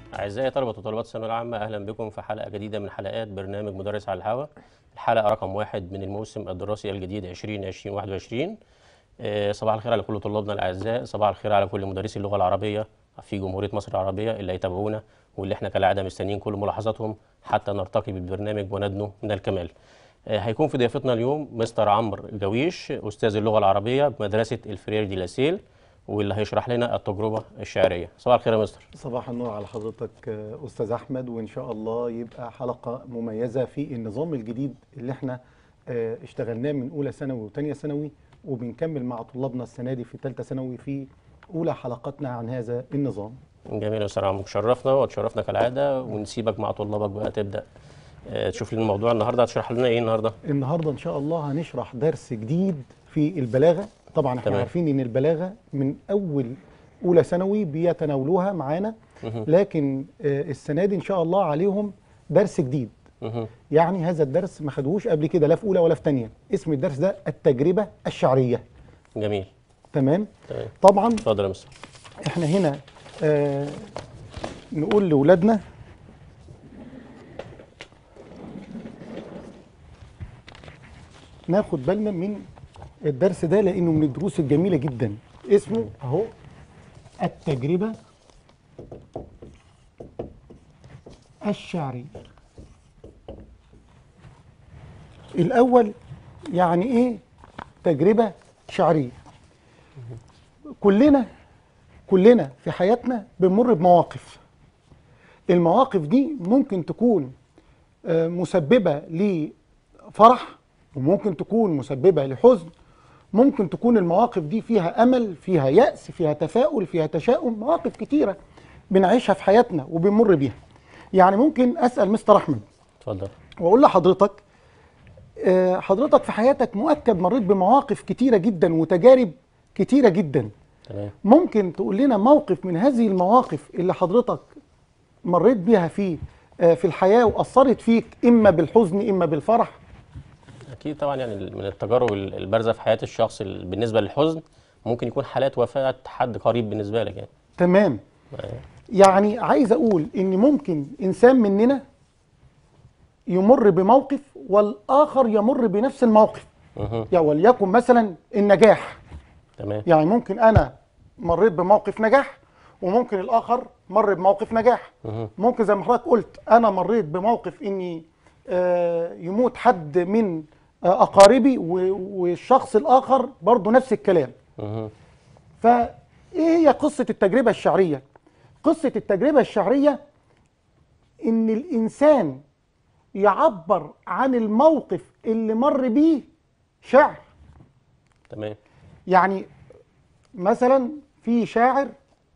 أعزائي طلبة وطالبات الثانوية العامة أهلا بكم في حلقة جديدة من حلقات برنامج مدرس على الهواء الحلقة رقم واحد من الموسم الدراسي الجديد 2020 21 آه، صباح الخير على كل طلابنا الأعزاء صباح الخير على كل مدرسي اللغة العربية في جمهورية مصر العربية اللي هيتابعونا واللي احنا كالعادة مستنيين كل ملاحظاتهم حتى نرتقي بالبرنامج وندنو من الكمال آه، هيكون في ضيافتنا اليوم مستر عمرو جويش أستاذ اللغة العربية بمدرسة الفرير دي لاسيل واللي هيشرح لنا التجربة الشعرية صباح الخير يا مستر صباح النور على حضرتك آه، أستاذ أحمد وإن شاء الله يبقى حلقة مميزة في النظام الجديد اللي احنا آه، اشتغلناه من أولى ثانوي وتانية ثانوي وبنكمل مع طلابنا السنة دي في تالتة ثانوي في أولى حلقاتنا عن هذا النظام جميل يا استاذ عمرو شرفنا وتشرفنا كالعاده ونسيبك مع طلابك بقى تبدا آه، تشوف لنا الموضوع النهارده هتشرح لنا ايه النهارده النهاردة إن شاء الله هنشرح درس جديد في البلاغة طبعا احنا تمام. عارفين إن البلاغة من أول أولى ثانوي بيتناولوها معانا لكن آه، السنة دي إن شاء الله عليهم درس جديد مهم. يعني هذا الدرس ما خدوهوش قبل كده لا في اولى ولا في ثانيه اسم الدرس ده التجربه الشعريه جميل تمام تمام طبعا اتفضل يا مستر احنا هنا آه نقول لاولادنا ناخد بالنا من الدرس ده لانه من الدروس الجميله جدا اسمه اهو التجربه الشعريه الاول يعني ايه تجربه شعريه كلنا كلنا في حياتنا بنمر بمواقف المواقف دي ممكن تكون آه، مسببة لفرح وممكن تكون مسببة لحزن ممكن تكون المواقف دي فيها أمل فيها يأس فيها تفاؤل فيها تشاؤم مواقف كتيرة بنعيشها في حياتنا وبنمر بيها يعني ممكن أسأل مستر أحمد اتفضل واقول لحضرتك آه، حضرتك في حياتك مؤكد مريت بمواقف كتيرة جدا وتجارب كتيرة جدا تمام ممكن تقول لنا موقف من هذه المواقف اللي حضرتك مريت بيها في آه، في الحياة وأثرت فيك إما بالحزن إما بالفرح اكيد طبعا يعني من التجارب البارزه في حياه الشخص ال- بالنسبه للحزن ممكن يكون حالات وفاه حد قريب بالنسبه لك يعني تمام يعني عايز أقول إن ممكن إنسان مننا يمر بموقف والآخر يمر بنفس الموقف مهم. يعني وليكن مثلا النجاح تمام يعني ممكن انا مريت بموقف نجاح وممكن الاخر مر بموقف نجاح مهم. ممكن زي ما حضرتك قلت انا مريت بموقف اني آه، يموت حد من آه، اقاربي و- والشخص الاخر برضه نفس الكلام مهم. فايه هي قصه التجربه الشعريه قصه التجربه الشعريه ان الانسان يعبر عن الموقف اللي مر بيه شعر تمام يعني مثلا في شاعر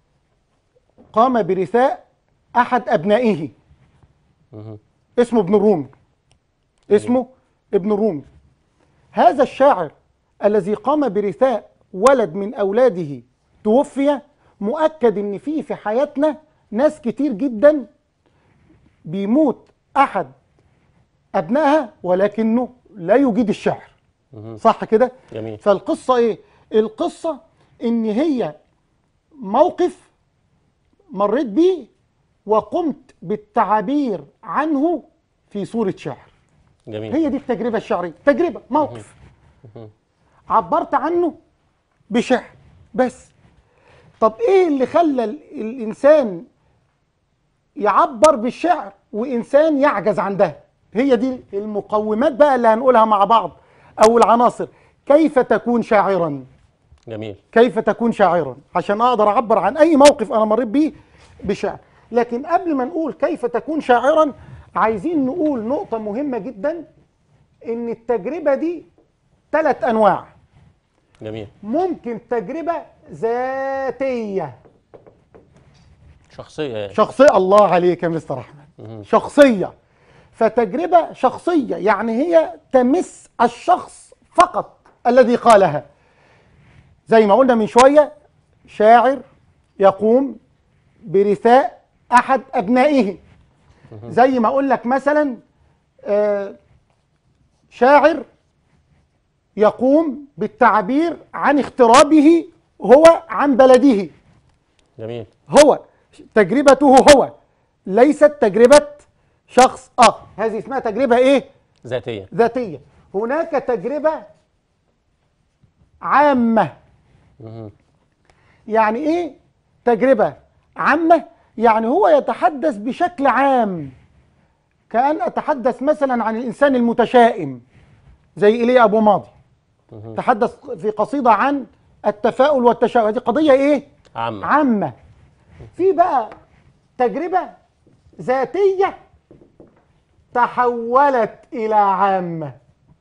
قام برثاء احد ابنائه مهم. اسمه ابن الرومي اسمه ابن الرومي هذا الشاعر الذي قام برثاء ولد من اولاده توفي مؤكد ان في في حياتنا ناس كتير جدا بيموت احد ابنائها ولكنه لا يجيد الشعر مهم. صح كده جميل فالقصة ايه؟ القصة ان هي موقف مريت بيه وقمت بالتعبير عنه في صورة شعر جميل هي دي التجربة الشعرية تجربة موقف عبرت عنه بشعر بس طب ايه اللي خلى ال- الانسان يعبر بالشعر وانسان يعجز عن ده هي دي المقومات بقى اللي هنقولها مع بعض او العناصر كيف تكون شاعرا جميل كيف تكون شاعرا عشان اقدر اعبر عن اي موقف انا مريت بيه بشعر لكن قبل ما نقول كيف تكون شاعرا عايزين نقول نقطة مهمة جدا ان التجربة دي ثلاث انواع جميل ممكن تجربة ذاتية شخصيه يعني شخصية الله عليك يا مستر أحمد شخصية فتجربة شخصية يعني هي تمس الشخص فقط الذي قالها زي ما قلنا من شوية شاعر يقوم برثاء أحد أبنائه زي ما أقول لك مثلا آه، شاعر يقوم بالتعبير عن اغترابه هو عن بلده جميل هو تجربته هو ليست تجربه شخص اخر هذه اسمها تجربه ايه ذاتيه ذاتيه هناك تجربه عامه مهم. يعني ايه تجربه عامه يعني هو يتحدث بشكل عام كأن أتحدث مثلا عن الإنسان المتشائم زي إيليا أبو ماضي مهم. تحدث في قصيدة عن التفاؤل والتشاؤم هذه قضية إيه؟ عامه عامة في بقى تجربة ذاتية تحولت إلى عامة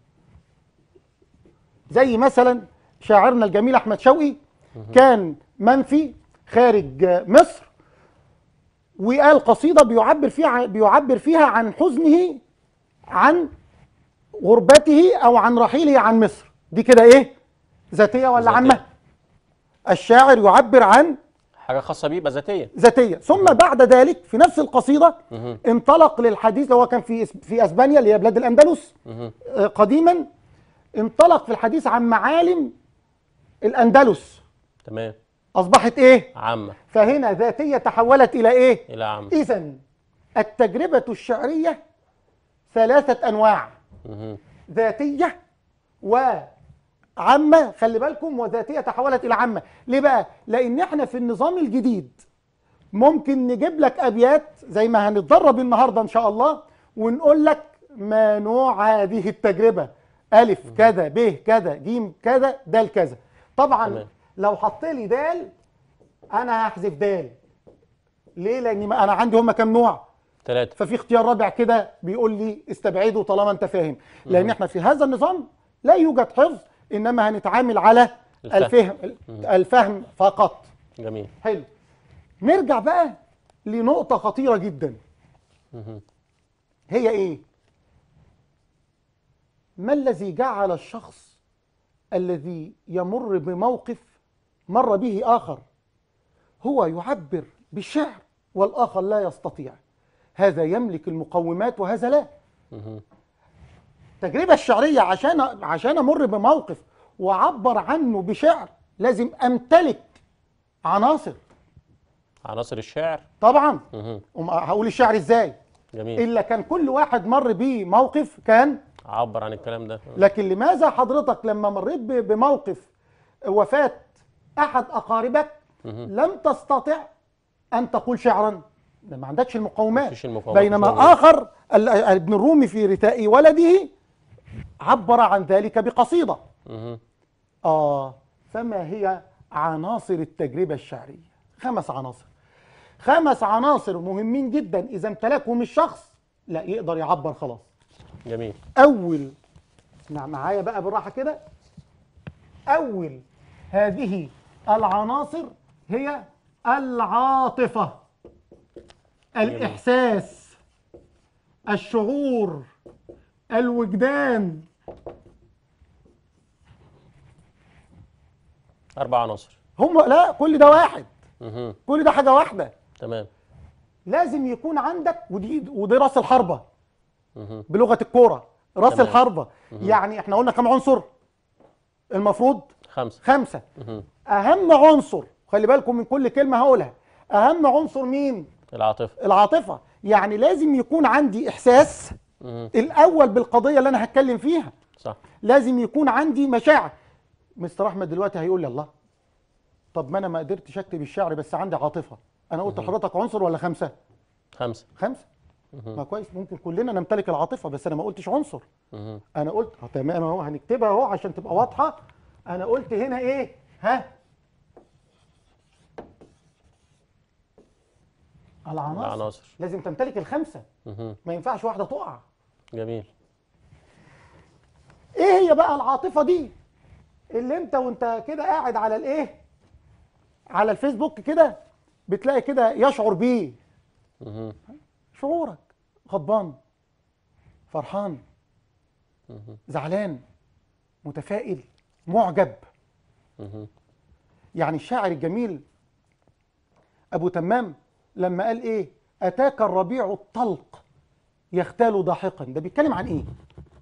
زي مثلا شاعرنا الجميل أحمد شوقي كان منفي خارج مصر وقال قصيدة بيعبر فيها بيعبر فيها عن حزنه عن غربته أو عن رحيله عن مصر دي كده إيه؟ ذاتية ولا ذاتية. عامة؟ الشاعر يعبر عن حاجه خاصه بيه يبقى ذاتيه ذاتيه ثم بعد ذلك في نفس القصيده مهم. انطلق للحديث اللي هو كان في إس- في اسبانيا اللي هي بلاد الاندلس مهم. آه، قديما انطلق في الحديث عن معالم الاندلس تمام اصبحت ايه عامه فهنا ذاتيه تحولت الى ايه الى عامه اذا التجربه الشعريه ثلاثه انواع مهم. ذاتيه وعامه خلي بالكم وذاتيه تحولت الى عامه ليه بقى لان احنا في النظام الجديد ممكن نجيب لك ابيات زي ما هنتدرب النهارده ان شاء الله ونقول لك ما نوع هذه التجربه الف كذا ب كذا ج كذا د كذا طبعا تمام. لو حط لي دال انا هحذف دال ليه لان ما- انا عندي هما كام نوع ثلاثه ففي اختيار رابع كده بيقول لي استبعده طالما انت فاهم لان احنا في هذا النظام لا يوجد حفظ انما هنتعامل على الفهم. الفهم الفهم فقط جميل حلو نرجع بقى لنقطة خطيرة جدا مهم. هي ايه ما الذي جعل الشخص الذي يمر بموقف مر به آخر هو يعبر بالشعر والآخر لا يستطيع هذا يملك المقومات وهذا لا مهم. التجربة الشعرية عشان عشان أمر بموقف وأعبر عنه بشعر لازم أمتلك عناصر عناصر الشعر طبعا مهم. أم- هقول الشعر ازاي جميل الا كان كل واحد مر بيه موقف كان عبر عن الكلام ده لكن لماذا حضرتك لما مريت ب- بموقف وفاة احد اقاربك مهم. لم تستطع ان تقول شعرا ده ما عندكش المقومات مفيش المقومات، مش بينما موجودة. اخر ال- ابن الرومي في رثاء ولده عبر عن ذلك بقصيده مهم. آه فما هي عناصر التجربة الشعرية؟ خمس عناصر. خمس عناصر مهمين جدا إذا امتلكهم الشخص لا يقدر يعبر خلاص. جميل أول اسمع معايا بقى بالراحة كده. أول هذه العناصر هي العاطفة الإحساس الشعور الوجدان اربع عناصر هم لا كل ده واحد مهم. كل ده حاجة واحدة تمام لازم يكون عندك ودي ودي راس الحربة مهم. بلغة الكورة راس تمام. الحربة يعني احنا قلنا كم عنصر المفروض خمسه خمسة مهم. أهم عنصر خلي بالكم من كل كلمة هقولها أهم عنصر مين العاطفه العاطفة يعني لازم يكون عندي إحساس مهم. الأول بالقضية اللي أنا هتكلم فيها صح لازم يكون عندي مشاعر مستر أحمد دلوقتي هيقول لي الله طب ما أنا ما قدرتش أكتب الشعر بس عندي عاطفة أنا قلت لحضرتك عنصر ولا خمسة خمسه خمسة ما كويس ممكن كلنا نمتلك العاطفة بس أنا ما قلتش عنصر مهم. أنا قلت آه تمام أهو هنكتبها أهو عشان تبقى واضحة أنا قلت هنا إيه ها العناصر العناصر لازم تمتلك الخمسة مهم. ما ينفعش واحدة تقع جميل إيه هي بقى العاطفة دي اللي أنت وأنت كده قاعد على الإيه على الفيسبوك كده بتلاقي كده يشعر بيه مهم. شعورك غضبان فرحان مهم. زعلان متفائل معجب مهم. يعني الشاعر الجميل ابو تمام لما قال ايه اتاك الربيع الطلق يختال ضاحكا ده بيتكلم عن ايه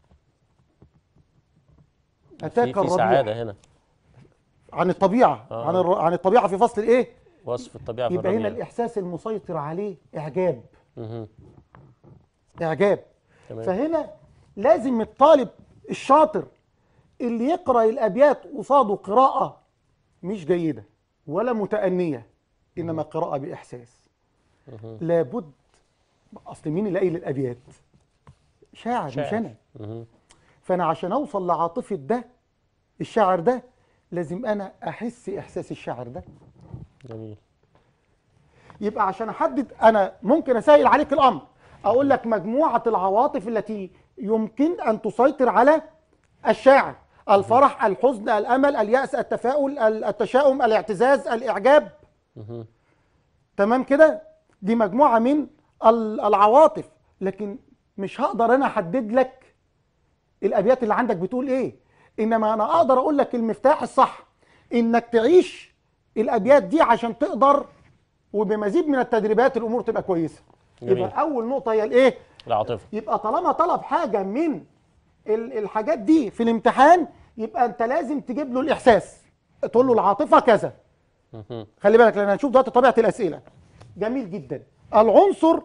اتاك في, في الربيع سعاده هنا عن الطبيعه آه. عن الر... عن الطبيعه في فصل الايه وصف الطبيعه في يبقى هنا الربيع الاحساس المسيطر عليه اعجاب مهم. اعجاب تمام فهنا لازم الطالب الشاطر اللي يقرا الابيات قصاده قراءه مش جيده ولا متأنية انما قراءه باحساس مهم. لابد اصل مين اللي قايل الابيات شاعر, مش شاعر. انا مهم. فانا عشان اوصل لعاطفه ده الشاعر ده لازم انا احس احساس الشاعر ده جميل يبقى عشان احدد انا ممكن اسهل عليك الامر اقول لك مجموعه العواطف التي يمكن ان تسيطر على الشاعر الفرح الحزن الامل الياس التفاؤل ال- التشاؤم الاعتزاز الاعجاب مهم. تمام كده دي مجموعه من ال- العواطف لكن مش هقدر انا احدد لك الابيات اللي عندك بتقول ايه انما انا اقدر اقول لك المفتاح الصح انك تعيش الابيات دي عشان تقدر وبمزيد من التدريبات الامور تبقى كويسه جميل. يبقى اول نقطه هي الايه العاطفة يبقى طالما طلب حاجه من ال- الحاجات دي في الامتحان يبقى انت لازم تجيب له الاحساس تقول له العاطفه كذا مهم. خلي بالك لان هنشوف دلوقتي طبيعه الاسئله جميل جدا العنصر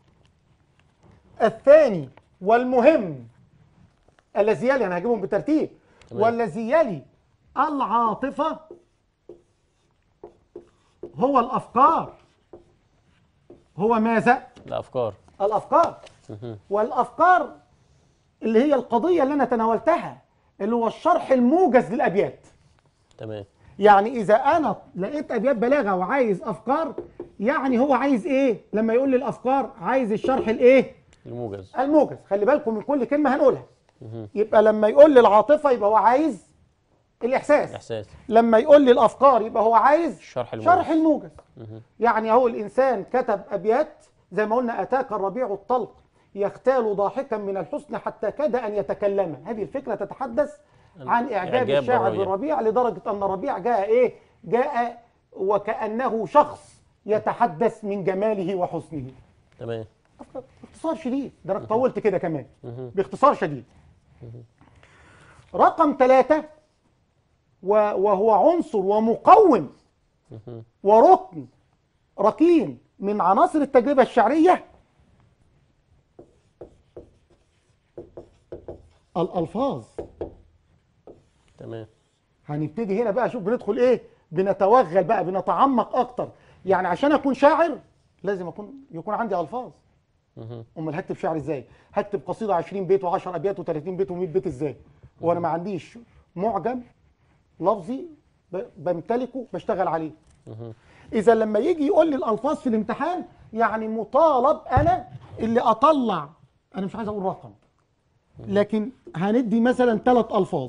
الثاني والمهم الذي يلي انا هجيبهم بالترتيب تمام. والذي يلي العاطفه هو الافكار هو ماذا الأفكار الافكار مهم. والافكار اللي هي القضيه اللي انا تناولتها اللي هو الشرح الموجز للابيات تمام يعني اذا انا لقيت ابيات بلاغه وعايز افكار يعني هو عايز ايه لما يقول لي الافكار عايز الشرح الايه الموجز الموجز خلي بالكم من كل كلمه هنقولها مهم. يبقى لما يقول لي العاطفه يبقى هو عايز الاحساس إحساس لما يقول لي الافكار يبقى هو عايز الشرح الموجز شرح الموجز مهم. يعني هو الانسان كتب ابيات زي ما قلنا اتاك الربيع الطلق يختال ضاحكا من الحسن حتى كاد ان يتكلم هذه الفكره تتحدث عن اعجاب إعجاب الشاعر بالربيع. بالربيع لدرجه ان الربيع جاء ايه جاء وكانه شخص يتحدث من جماله وحسنه تمام باختصار شديد ده انا طولت كده كمان مهم. باختصار شديد رقم ثلاثة و- وهو عنصر ومقوم مهم. وركن ركين من عناصر التجربة الشعرية الألفاظ تمام هنبتدي هنا بقى شوف بندخل ايه بنتوغل بقى بنتعمق اكتر يعني عشان اكون شاعر لازم اكون يكون عندي الفاظ مهم. امال هكتب شعر ازاي هكتب قصيده 20 بيت و10 ابيات و30 بيت و100 بيت ازاي وانا ما عنديش معجم لفظي ب- بمتلكه بشتغل عليه مهم. اذا لما يجي يقول لي الالفاظ في الامتحان يعني مطالب انا اللي اطلع انا مش عايز اقول رقم لكن هندي مثلا ثلاث الفاظ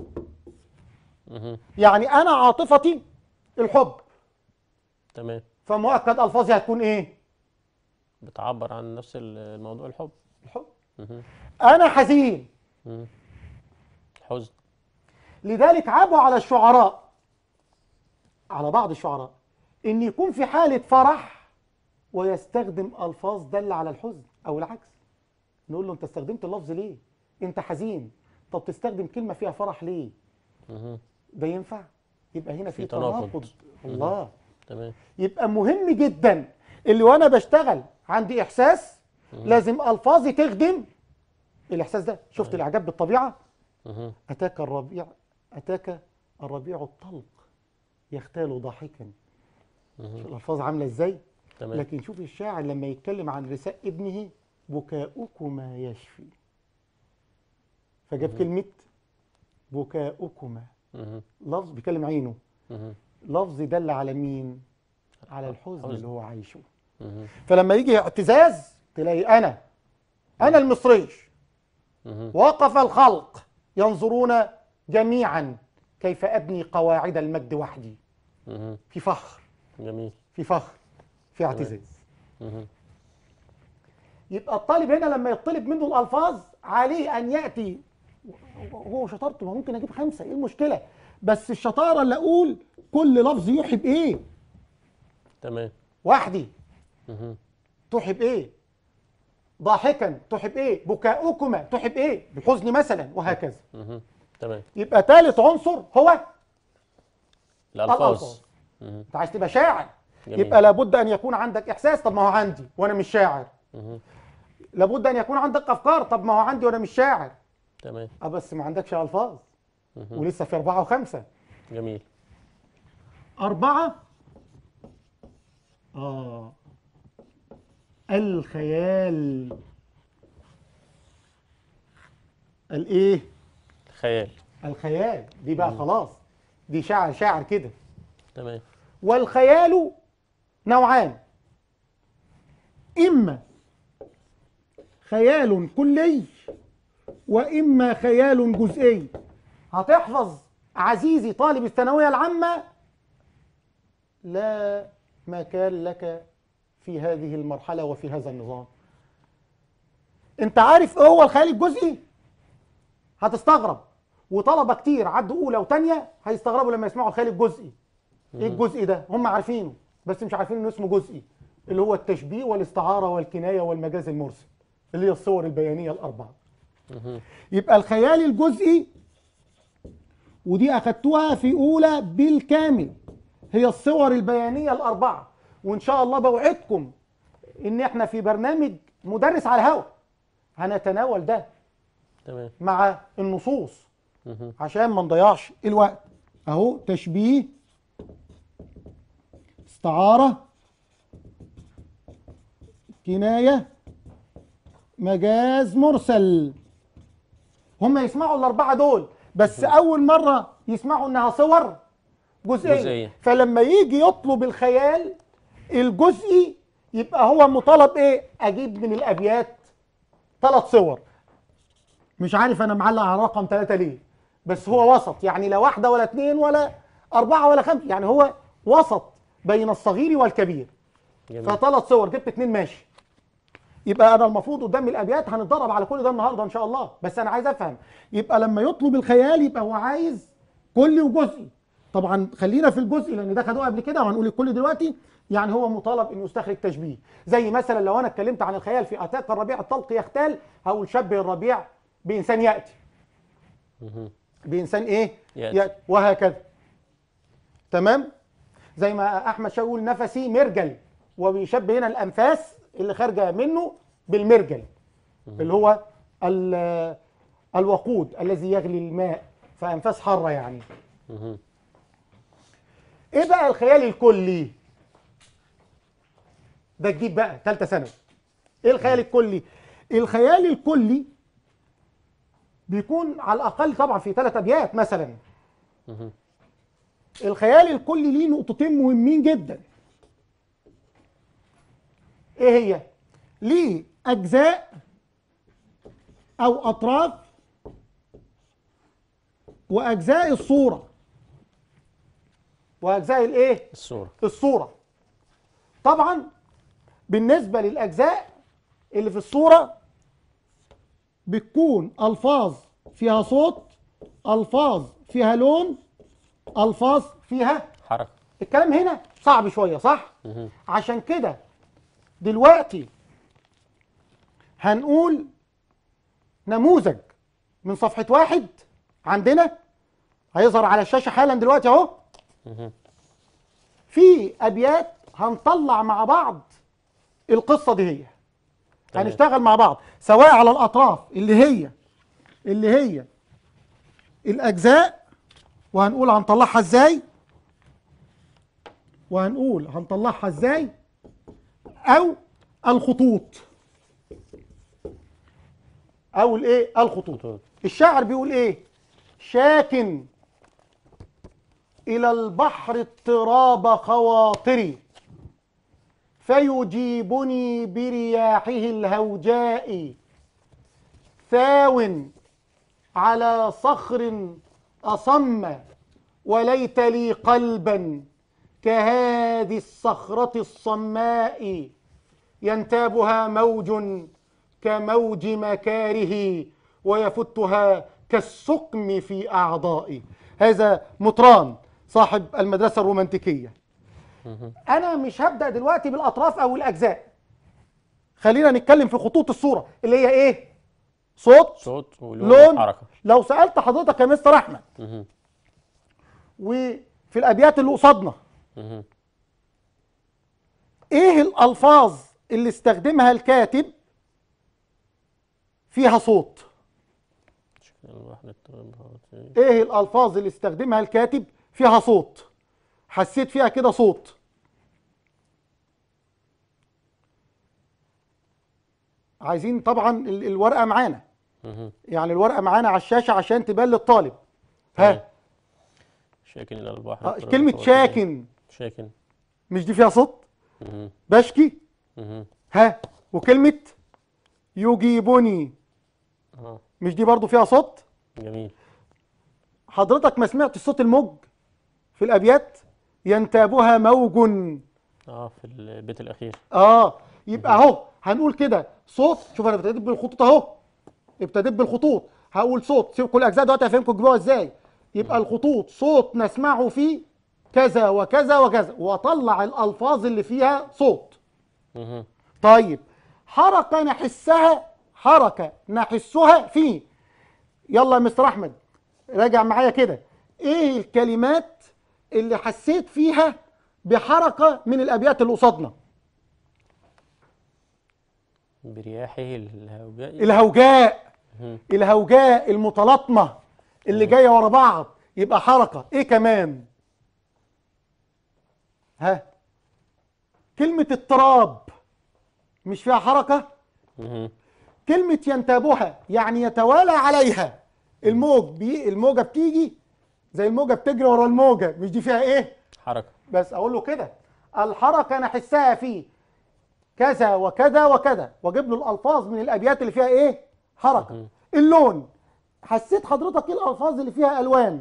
مهم. يعني انا عاطفتي الحب تمام فمؤكد الفاظي هتكون ايه بتعبر عن نفس ال- الموضوع الحب الحب مهم. انا حزين مهم. الحزن لذلك عابوا على الشعراء على بعض الشعراء ان يكون في حالة فرح ويستخدم الفاظ دل على الحزن او العكس نقول له انت استخدمت اللفظ ليه انت حزين طب تستخدم كلمة فيها فرح ليه مهم. ده ينفع يبقى هنا في في تناقض. تناقض الله تمام يبقى مهم جدا اللي وانا بشتغل عندي احساس لازم الفاظي تخدم الاحساس ده شفت الاعجاب بالطبيعه مهم. اتاك الربيع اتاك الربيع الطلق يختال ضاحكا مهم. شوف الالفاظ عامله ازاي تمام لكن شوف الشاعر لما يتكلم عن رثاء ابنه بكاؤكما يشفي فجاب كلمه بكاؤكما مهم. لفظ بيكلم عينه مهم. لفظ دل على مين على الحزن حزن. اللي هو عايشه مهم. فلما يجي اعتزاز تلاقي انا انا المصري مهم. وقف الخلق ينظرون جميعا كيف ابني قواعد المجد وحدي مهم. في فخر جميل في فخر في اعتزاز مهم. يبقى الطالب هنا لما يطلب منه الالفاظ عليه ان ياتي هو شطارته ما ممكن اجيب خمسه ايه المشكله بس الشطاره اللي اقول كل لفظ يوحي بايه تمام وحدي مهم. تحب ايه ضاحكا تحب ايه بكاؤكما تحب ايه بالحزن مثلا وهكذا مهم. تمام يبقى ثالث عنصر هو الألفاظ الألفاظ. مهم. انت عايز تبقى شاعر جميل. يبقى لابد ان يكون عندك احساس طب ما هو عندي وانا مش شاعر مهم. لابد ان يكون عندك افكار طب ما هو عندي وانا مش شاعر تمام اه بس ما عندكش الفاظ مهم. ولسه في اربعه وخمسه جميل أربعة آه الخيال الإيه؟ خيال الخيال دي بقى خلاص دي شاعر شاعر كده تمام والخيال نوعان إما خيال كلي وإما خيال جزئي هتحفظ عزيزي طالب الثانوية العامة لا مكان لك في هذه المرحلة وفي هذا النظام انت عارف ايه هو الخيال الجزئي هتستغرب وطلبة كتير عدوا اولى وتانية هيستغربوا لما يسمعوا الخيال الجزئي ايه الجزء ده هم عارفينه بس مش عارفين انه اسمه جزئي اللي هو التشبيه والاستعارة والكناية والمجاز المرسل اللي هي الصور البيانية الأربعة مهم. يبقى الخيال الجزئي ودي أخدتوها في أولى بالكامل هي الصور البيانية الأربعة وإن شاء الله بوعدكم إن إحنا في برنامج مدرس على الهوا هنتناول ده تمام مع النصوص مهم. عشان ما نضيعش الوقت اهو تشبيه استعارة كناية مجاز مرسل هم يسمعوا الأربعة دول بس أول مرة يسمعوا إنها صور جزئية جزئية. فلما يجي يطلب الخيال الجزئي يبقى هو مطالب إيه؟ أجيب من الأبيات ثلاث صور مش عارف انا معلق على رقم ثلاثة ليه بس هو وسط يعني لا واحدة ولا اثنين ولا أربعة ولا خمسة يعني هو وسط بين الصغير والكبير جميل فثلاث صور جبت اثنين ماشي يبقى انا المفروض قدام الابيات هنتدرب على كل ده النهارده ان شاء الله بس انا عايز افهم يبقى لما يطلب الخيال يبقى هو عايز كلي وجزئي طبعا خلينا في الجزء لان ده خدوه قبل كده وهنقول الكل دلوقتي يعني هو مطالب انه يستخرج تشبيه زي مثلا لو انا اتكلمت عن الخيال في اتاك الربيع الطلق يختال هقول شبه الربيع بانسان ياتي مهم. بانسان ايه يأتي. يأتي وهكذا تمام زي ما احمد شاوي يقول نفسي مرجل وبيشبه هنا الانفاس اللي خارجه منه بالمرجل اللي هو ال- الوقود الذي يغلي الماء فانفاس حاره يعني مهم. ايه بقى الخيال الكلي ده تجيب بقى ثالثه ثانوي ايه الخيال الكلي الخيال الكلي بيكون على الاقل طبعا في ثلاث ابيات مثلا مهم. الخيال الكلي ليه نقطتين مهمين جدا ايه هي ليه اجزاء او اطراف واجزاء الصوره واجزاء الايه الصورة الصورة طبعا بالنسبة للأجزاء اللي في الصورة بتكون ألفاظ فيها صوت ألفاظ فيها لون ألفاظ فيها حركة الكلام هنا صعب شوية صح؟ مهم. عشان كده دلوقتي هنقول نموذج من صفحة واحد عندنا هيظهر على الشاشة حالا دلوقتي اهو مهم. في ابيات هنطلع مع بعض القصه دي هي تمام. هنشتغل مع بعض سواء على الاطراف اللي هي اللي هي الاجزاء وهنقول هنطلعها ازاي وهنقول هنطلعها ازاي او الخطوط او الايه الخطوط خطوط. الشاعر بيقول ايه شاكن إلى البحر اضطراب خواطري فيجيبني برياحه الهوجاء ثاو على صخر أصم وليت لي قلبا كهذه الصخرة الصماء ينتابها موج كموج مكاره ويفتها كالسقم في أعضائي هذا مطران صاحب المدرسة الرومانتيكية مهم. أنا مش هبدأ دلوقتي بالأطراف أو الأجزاء خلينا نتكلم في خطوط الصورة اللي هي إيه صوت صوت ولون لون وحركة لو سألت حضرتك يا مستر أحمد مهم. وفي الأبيات اللي قصادنا مهم. ايه الالفاظ اللي استخدمها الكاتب فيها صوت شكل الوحدة اضطراب هواتفي. ايه الالفاظ اللي استخدمها الكاتب فيها صوت حسيت فيها كده صوت عايزين طبعا ال- الورقه معانا مهم. يعني الورقه معانا على الشاشه عشان تبان للطالب ها شاكن إلى البحر آه، اضطراب كلمه هواتفي. شاكن شاكن مش دي فيها صوت مهم. بشكي مهم. ها وكلمه يجيبني اه مش دي برضو فيها صوت جميل حضرتك ما سمعتش صوت الموج في الابيات ينتابها موج اه في البيت الأخير اه يبقى اهو هنقول كده صوت شوف انا ابتديت بالخطوط اهو ابتديت بالخطوط هقول صوت سيب كل الاجزاء دلوقتي هفهمكم تجيبوها ازاي يبقى الخطوط صوت نسمعه فيه كذا وكذا وكذا واطلع الالفاظ اللي فيها صوت مهم. طيب حركه نحسها حركه نحسها فيه يلا يا مستر احمد راجع معايا كده ايه الكلمات اللي حسيت فيها بحركه من الابيات اللي قصادنا برياحه الهوجاء الهوجاء مهم. الهوجاء المتلاطمه اللي جايه ورا بعض يبقى حركه ايه كمان ها كلمه اضطراب مش فيها حركه مهم. كلمه ينتابها يعني يتوالى عليها الموج بي الموجه بتيجي زي الموجه بتجري ورا الموجه مش دي فيها ايه حركة بس اقول له كده الحركه نحسها فيه كذا وكذا وكذا واجيب له الالفاظ من الابيات اللي فيها ايه حركه اللون حسيت حضرتك ايه الالفاظ اللي فيها الوان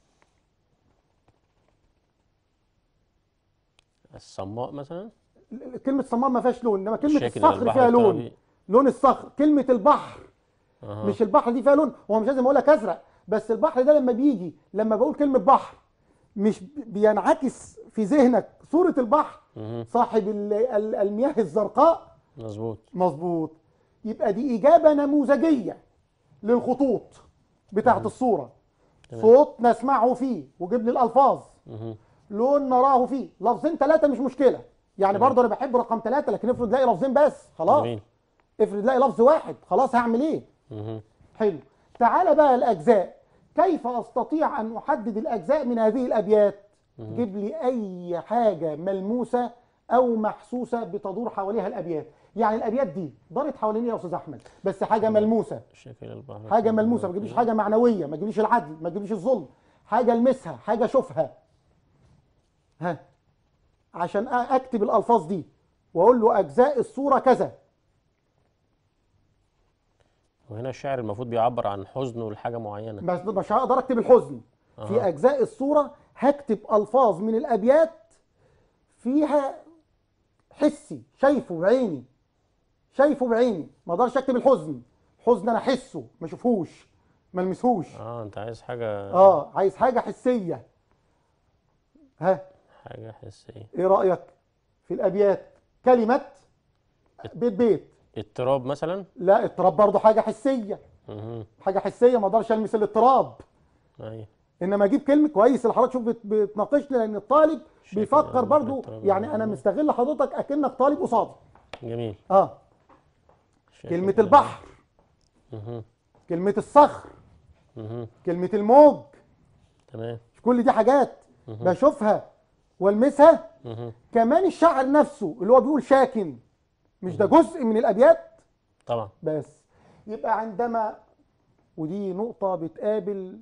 الصماء مثلا ال- كلمه صمام ما فيهاش لون انما كلمه شكل الصخر البحر فيها لون الترابي. لون الصخر كلمه البحر أها. مش البحر دي فيها لون هو مش لازم اقول لك ازرق بس البحر ده لما بيجي لما بقول كلمه بحر مش بينعكس في ذهنك صوره البحر مهم. صاحب ال- ال- المياه الزرقاء مظبوط مظبوط يبقى دي إجابة نموذجية للخطوط بتاعت الصورة صوت نسمعه فيه وجيب لي الألفاظ مهم. لون نراه فيه لفظين ثلاثة مش مشكلة يعني برضه أنا بحب رقم ثلاثة لكن افرض لاقي لفظين بس خلاص جميل افرض لاقي لفظ واحد خلاص هعمل إيه مهم. حلو تعال بقى الأجزاء كيف أستطيع أن أحدد الأجزاء من هذه الأبيات جيب لي أي حاجة ملموسة أو محسوسة بتدور حواليها الأبيات يعني الأبيات دي دارت حوالين إيه يا أستاذ أحمد بس حاجة ملموسة شكل البحر حاجة ملموسة ما تجيبليش حاجة معنوية ما تجيبليش العدل ما تجيبليش الظلم حاجة المسها حاجة اشوفها ها عشان أ- أكتب الألفاظ دي وأقول له أجزاء الصورة كذا وهنا الشاعر المفروض بيعبر عن حزنه لحاجة معينة بس مش هقدر اكتب الحزن في أها. اجزاء الصوره هكتب الفاظ من الابيات فيها حسي شايفه بعيني شايفه بعيني ما اقدرش اكتب الحزن حزن انا احسه ما اشوفهوش ما المسهوش اه انت عايز حاجة اه عايز حاجه حسيه ها حاجة حسية ايه رايك في الابيات كلمه بيت بيت اضطراب مثلا لا اضطراب برضه حاجه حسيه مهم. حاجه حسيه ما اقدرش المس الاضطراب ايوه انما اجيب كلمه كويس اللي حضرتك شوف بت- بتناقشني لان الطالب شكل بيفكر البحر برضو الترابي. يعني انا مستغل حضرتك اكنك طالب قصادي جميل اه شكل كلمه البحر مهم. كلمه الصخر مهم. كلمه الموج تمام كل دي حاجات بشوفها والمسها مهم. كمان الشاعر نفسه اللي هو بيقول شاكن مش ده جزء من الابيات طبعا بس يبقى عندما ودي نقطة بتقابل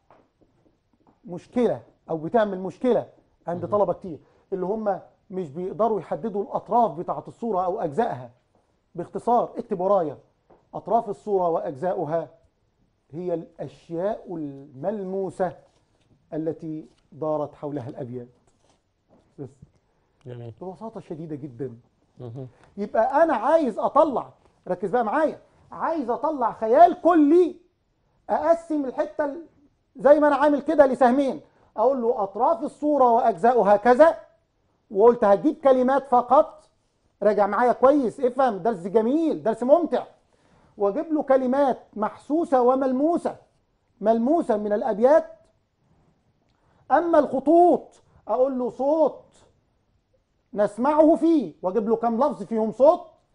مشكلة أو بتعمل مشكلة عند طلبة كتير اللي هم مش بيقدروا يحددوا الأطراف بتاعة الصورة أو أجزائها باختصار اكتب ورايا أطراف الصورة وأجزاؤها هي الأشياء الملموسة التي دارت حولها الأبيات بس جميل ببساطة شديدة جدا مهم. يبقى انا عايز اطلع ركز بقى معايا عايز اطلع خيال كلي اقسم الحته ال- زي ما انا عامل كده لسهمين اقول له اطراف الصوره واجزاؤها كذا وقلت هجيب كلمات فقط راجع معايا كويس افهم درس جميل درس ممتع واجيب له كلمات محسوسه وملموسه ملموسه من الابيات اما الخطوط اقول له صوت نسمعه فيه واجيب له كام لفظ فيهم صوت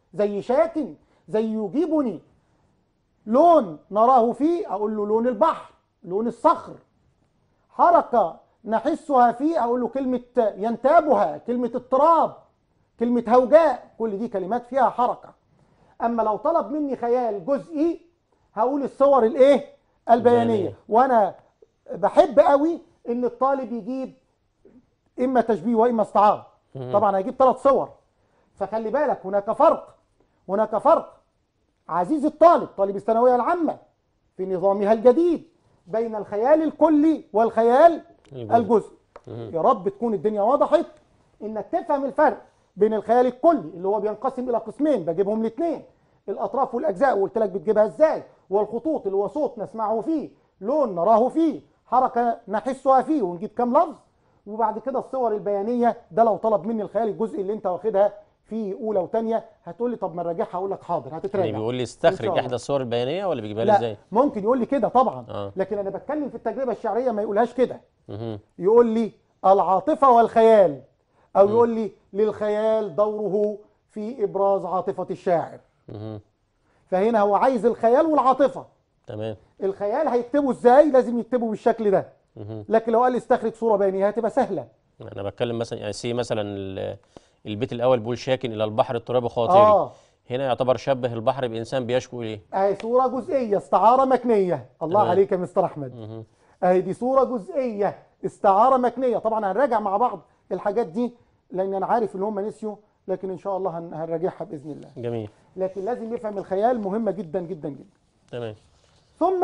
زي شاك زي يجيبني لون نراه فيه اقول له لون البحر لون الصخر حركه نحسها فيه اقول له كلمه ينتابها كلمه اضطراب كلمه هوجاء كل دي كلمات فيها حركه اما لو طلب مني خيال جزئي هقول الصور الايه البيانيه البيانية. وانا بحب قوي ان الطالب يجيب اما تشبيه واما استعاره طبعا هيجيب ثلاث صور فخلي بالك هناك فرق هناك فرق عزيز الطالب طالب الثانويه العامه في نظامها الجديد بين الخيال الكلي والخيال الجزئي. الجزئي يا رب تكون الدنيا وضحت انك تفهم الفرق بين الخيال الكلي اللي هو بينقسم الى قسمين بجيبهم الاثنين الاطراف والاجزاء وقلت لك بتجيبها ازاي والخطوط اللي هو صوت نسمعه فيه لون نراه فيه حركه نحسها فيه ونجيب كام لفظ وبعد كده الصور البيانيه ده لو طلب مني الخيال الجزئي اللي انت واخدها في اولى وثانيه هتقول لي طب ما نراجعها اقول لك حاضر هتتراجع يعني بيقول لي إن شاء استخرج الله. احدى الصور البيانيه ولا بيجيبها لي لا ازاي؟ ممكن يقول لي كده طبعا آه. لكن انا بتكلم في التجربه الشعريه ما يقولهاش كده مهم. يقول لي العاطفه والخيال او يقول لي للخيال دوره في ابراز عاطفه الشاعر مهم. فهنا هو عايز الخيال والعاطفه تمام الخيال هيكتبه ازاي لازم يكتبه بالشكل ده مهم. لكن لو قال لي استخرج صوره بيانيه هتبقى سهله انا بتكلم مثلا يعني سي مثلا ال- البيت الاول بيقول شاكن الى البحر اضطراب خاطري اه هنا يعتبر شبه البحر بانسان بيشكو اليه اهي صوره جزئيه استعاره مكنيه الله تمام. عليك يا مستر احمد مهم. اهي دي صوره جزئيه استعاره مكنيه طبعا هنراجع مع بعض الحاجات دي لان انا عارف ان هم نسيوا لكن ان شاء الله هن- هنراجعها باذن الله جميل لكن لازم يفهم الخيال مهمه جدا جدا جدا تمام ثم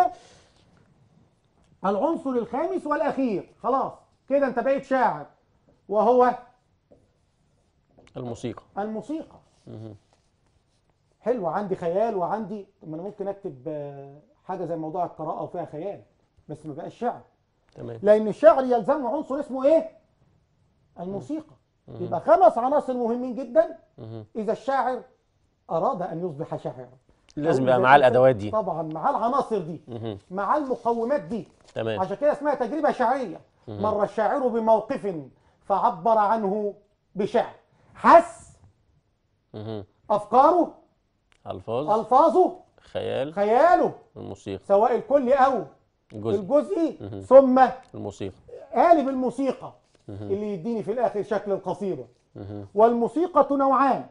العنصر الخامس والاخير خلاص كده انت بقيت شاعر وهو الموسيقى الموسيقى مهم. حلو عندي خيال وعندي طب ما انا ممكن اكتب آه، حاجه زي موضوع القراءه وفيها خيال بس ما بقاش شعر تمام لان الشعر يلزمه عنصر اسمه ايه الموسيقى يبقى خمس عناصر مهمين جدا مهم. اذا الشاعر اراد ان يصبح شاعرا لازم أو يبقى إذا معاه الإنسان- الادوات دي طبعا مع العناصر دي مهم. مع المقومات دي تمام عشان كده اسمها تجربه شعريه مر الشاعر بموقف فعبر عنه بشعر حس مهم. افكاره الفاظ الفاظه خيال خياله الموسيقى سواء الكلي او الجزء الجزئي ثم الموسيقى قالب الموسيقى اللي يديني في الاخر شكل القصيده مهم. والموسيقى نوعان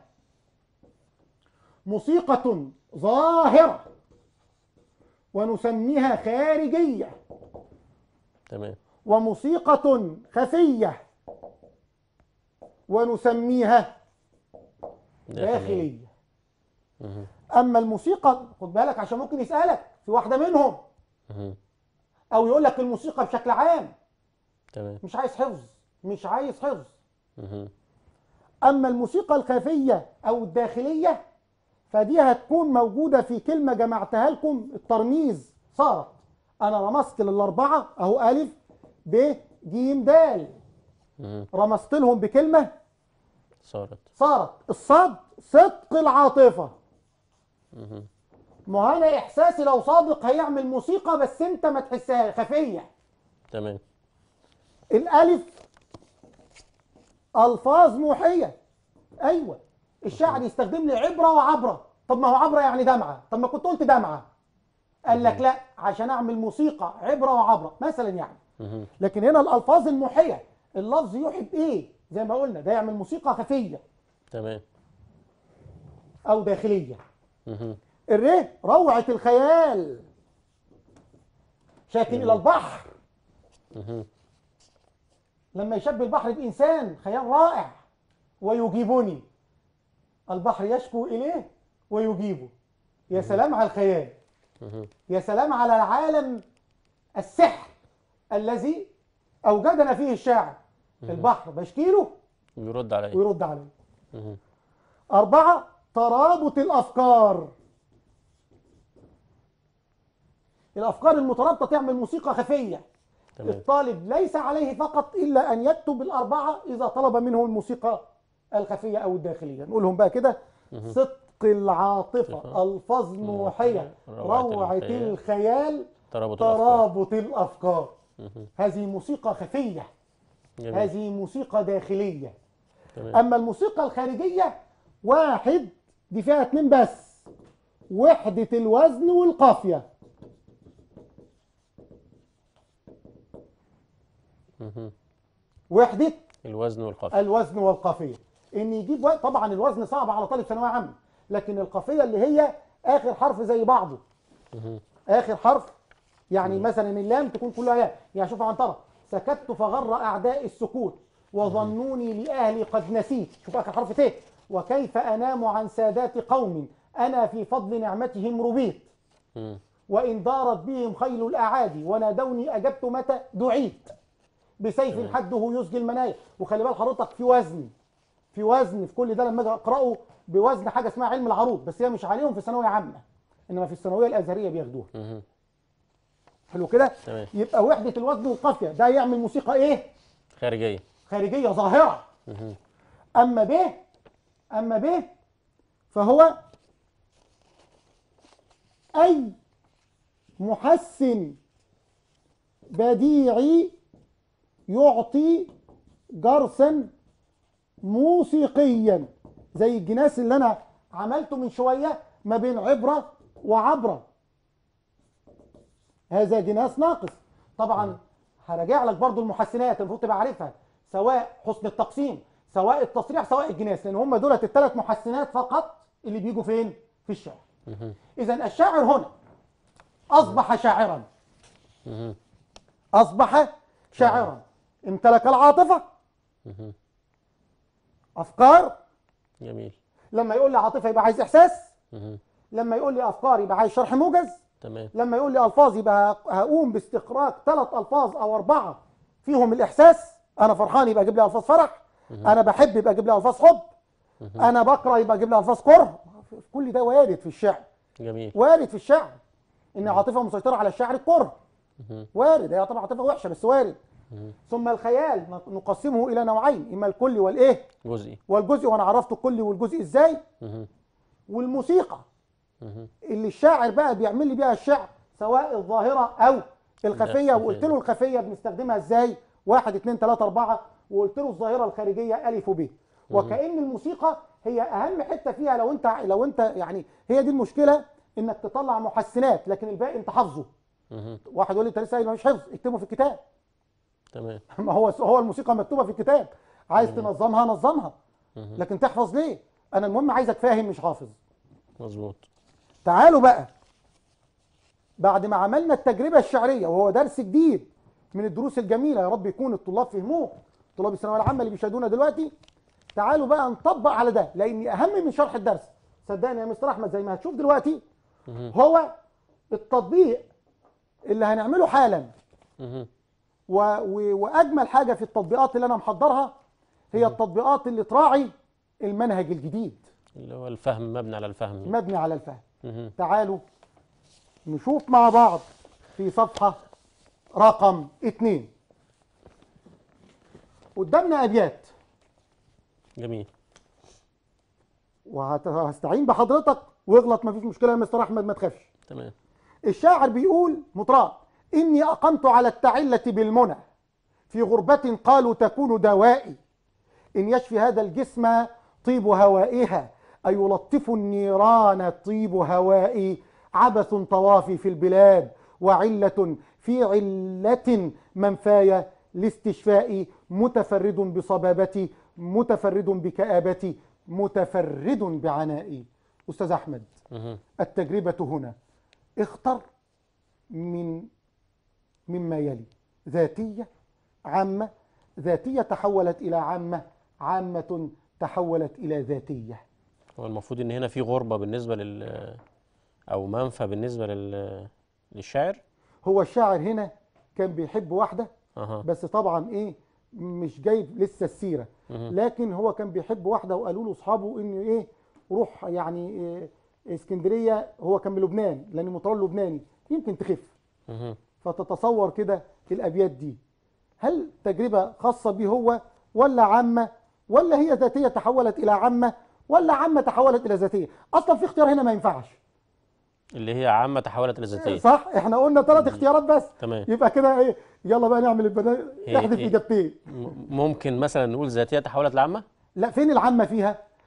موسيقى ظاهره ونسميها خارجيه تمام وموسيقى خفيه ونسميها داخليه مهم. اما الموسيقى خد بالك عشان ممكن يسالك في واحده منهم مهم. او يقول لك الموسيقى بشكل عام تمام مش عايز حفظ مش عايز حفظ مهم. اما الموسيقى الخفيه او الداخليه فدي هتكون موجوده في كلمه جمعتها لكم الترميز صارت انا رمزت للاربعه اهو الف ب ج د مهم. رمزت لهم بكلمه صارت صارت الصاد صدق العاطفه مهم. ما انا احساسي لو صادق هيعمل موسيقى بس انت ما تحسها خفيه تمام الالف الفاظ موحيه ايوه الشاعر يستخدم لي عبره وعبره طب ما هو عبره يعني دمعه طب ما كنت قلت دمعه قال لك لا عشان اعمل موسيقى عبره وعبره مثلا يعني مهم. لكن هنا الالفاظ الموحيه اللفظ يوحي بايه زي ما قلنا ده يعمل موسيقى خفيه تمام او داخليه مهم. الره روعه الخيال شاكن الى البحر مهم. لما يشبه البحر بإنسان خيال رائع ويجيبني البحر يشكو إليه ويجيبه يا سلام على الخيال مهم. يا سلام على العالم السحر الذي أوجدنا فيه الشاعر البحر بشكيله بيرد عليا ويرد عليه مهم. أربعة ترابط الأفكار الأفكار المترابطة تعمل موسيقى خفية تمام الطالب ليس عليه فقط إلا أن يكتب الأربعة إذا طلب منه الموسيقى الخفية أو الداخلية نقولهم بقى كده صدق العاطفة صفة. ألفاظ موحية روعة روعة الخيال. الخيال ترابط الافكار ترابط الأفكار مهم. هذه موسيقى خفية جميل هذه موسيقى داخلية تمام أما الموسيقى الخارجية واحد دي فيها اتنين بس وحدة الوزن والقافية مهم. وحدة الوزن والقافيه الوزن والقافية ان يجيب وقت طبعا الوزن صعب على طالب ثانوية عامة لكن القافية اللي هي اخر حرف زي بعضه مهم. اخر حرف يعني مثلا اللام تكون كلها ياء يعني شوف عنترة سكت فغر اعداء السكوت وظنوني لاهلي قد نسيت شوف اخر حرف ت وكيف انام عن سادات قوم انا في فضل نعمتهم ربيت مم. وإن دارت بهم خيل الأعادي ونادوني أجبت متى دعيت بسيف حده يسجي المنايا وخلي بال حضرتك في وزن في وزن في كل ده لما اجي اقراه بوزن حاجه اسمها علم العروض بس هي مش عليهم في ثانويه عامه انما في الثانويه الازهريه بياخدوها مهم. حلو كده تمام يبقى وحده الوزن والقافيه ده يعمل موسيقى ايه خارجيه خارجيه ظاهره مهم. اما ب اما ب فهو اي محسن بديعي يعطي جرسا موسيقيا زي الجناس اللي انا عملته من شويه ما بين عبره وعبره هذا جناس ناقص طبعا هراجع لك برضو المحسنات المفروض تبقى عارفها سواء حسن التقسيم سواء التصريح سواء الجناس لان هم دولت الثلاث محسنات فقط اللي بيجوا فين في الشعر مهم. اذا الشاعر هنا اصبح شاعرا مهم. اصبح شاعرا امتلك العاطفه مهم. افكار جميل لما يقول لي عاطفه يبقى عايز احساس مهم. لما يقول لي افكار يبقى عايز شرح موجز تمام لما يقول لي الفاظ يبقى هقوم باستخراج ثلاث الفاظ او اربعه فيهم الاحساس انا فرحان يبقى اجيب لي الفاظ فرح انا بحب يبقى اجيب لي الفاظ حب انا بكره يبقى اجيب لي الفاظ كره كل ده وارد في الشعر جميل وارد في الشعر ان عاطفه مسيطره على الشعر الكره مهم. وارد هي طبعا عاطفه وحشه بس وارد ثم الخيال نقسمه الى نوعين اما الكلي والايه جزئي والجزء وانا عرفت الكلي والجزء ازاي مهم. والموسيقى مهم. اللي الشاعر بقى بيعمل لي بيها الشعر سواء الظاهره او الخفيه لا، وقلت له الخفيه بنستخدمها ازاي واحد اتنين تلاته اربعه وقلت له الظاهره الخارجيه الف وب وكأن الموسيقى هي اهم حته فيها لو انت لو انت يعني هي دي المشكله انك تطلع محسنات لكن الباقي انت حافظه مهم. واحد يقول لي انت لسه قايل مفيش حفظ اكتبه في الكتاب تمام ما هو هو الموسيقى مكتوبه في الكتاب عايز تنظمها نظمها لكن تحفظ ليه انا المهم عايزك فاهم مش حافظ مظبوط تعالوا بقى بعد ما عملنا التجربة الشعرية وهو درس جديد من الدروس الجميلة يا رب يكون الطلاب فهموه طلاب الثانوية العامة اللي بيشاهدونا دلوقتي تعالوا بقى نطبق على ده لأن أهم من شرح الدرس صدقني يا مستر أحمد زي ما هتشوف دلوقتي هو التطبيق اللي هنعمله حالا مهم. و... و... وأجمل حاجة في التطبيقات اللي أنا محضرها هي التطبيقات اللي تراعي المنهج الجديد اللي هو الفهم مبني على الفهم مبني على الفهم مهم. تعالوا نشوف مع بعض في صفحة رقم اتنين قدامنا أبيات جميل وهستعين بحضرتك واغلط مفيش مشكلة يا مستر أحمد ما تخافش تمام الشاعر بيقول مطران إني أقمت على التعلة بالمنى في غربة قالوا تكون دوائي إن يشفي هذا الجسم طيب هوائها أيلطف النيران طيب هوائي عبث طوافي في البلاد وعلة في علة منفايا لاستشفائي متفرد بصبابتي متفرد بكآبتي متفرد بعنائي أستاذ أحمد مهم. التجربة هنا اختر من مما يلي ذاتية عامة ذاتية تحولت إلى عامة عامة تحولت إلى ذاتية هو المفروض ان هنا في غربه بالنسبه لل او منفى بالنسبه لل للشاعر هو الشاعر هنا كان بيحب واحدة اها بس طبعا إيه مش جايب لسه السيرة لكن هو كان بيحب واحدة وقالوا له أصحابه إنه إيه روح يعني إيه اسكندرية هو كان من لبنان لأن مطران لبناني يمكن تخف مهم. فتتصور كده الابيات دي هل تجربه خاصه به هو ولا عامه ولا هي ذاتيه تحولت الى عامه ولا عامه تحولت الى ذاتيه اصلا في اختيار هنا ما ينفعش اللي هي عامه تحولت الى ذاتيه صح احنا قلنا ثلاث اختيارات بس تمام يبقى كده ايه يلا بقى نعمل البناء هي- احذف هي- اجابتين م- ممكن مثلا نقول ذاتيه تحولت لعامه لا فين العامه فيها